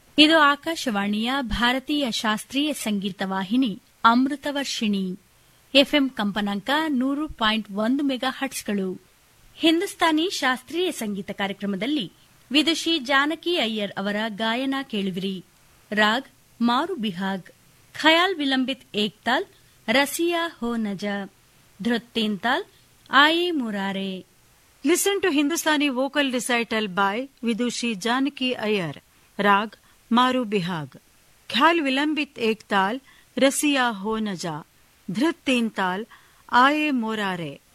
ಇದು ಆಕಾಶವಾಣಿಯ ಭಾರತೀಯ ಶಾಸ್ತ್ರೀಯ ಸಂಗೀತ ವಾಹಿನಿ ಅಮೃತವರ್ಷಿಣಿ ಎಫ್ಎಂ ಕಂಪನಾಂಕ ನೂರು ಪಾಯಿಂಟ್ ಒಂದು ಮೆಗಾ ಹಟ್ಸ್ಗಳು ಹಿಂದೂಸ್ತಾನಿ ಶಾಸ್ತ್ರೀಯ ಸಂಗೀತ ಕಾರ್ಯಕ್ರಮದಲ್ಲಿ ವಿದುಷಿ ಜಾನಕಿ ಅಯ್ಯರ್ ಅವರ ಗಾಯನ ಕೇಳುವಿರಿ ರಾಗ್ ಮಾರು ಬಿಹಾಗ್ ಖಯಾಲ್ ವಿಲಂಬಿತ್ ಏಕ್ತಾಲ್ ರಸಿಯಾ ಹೋ ನಜ ಧೃತ್ತೇಂತಾಲ್ ಆಯೆ ಮುರಾರೆ Listen to Hindustani vocal recital by Vidushi Janaki Iyer. Rag Maru Bihag. Khyal Vilambit Ek Tal Rasiya Ho Naja. Dhrit Teen Tal Aaye Morare.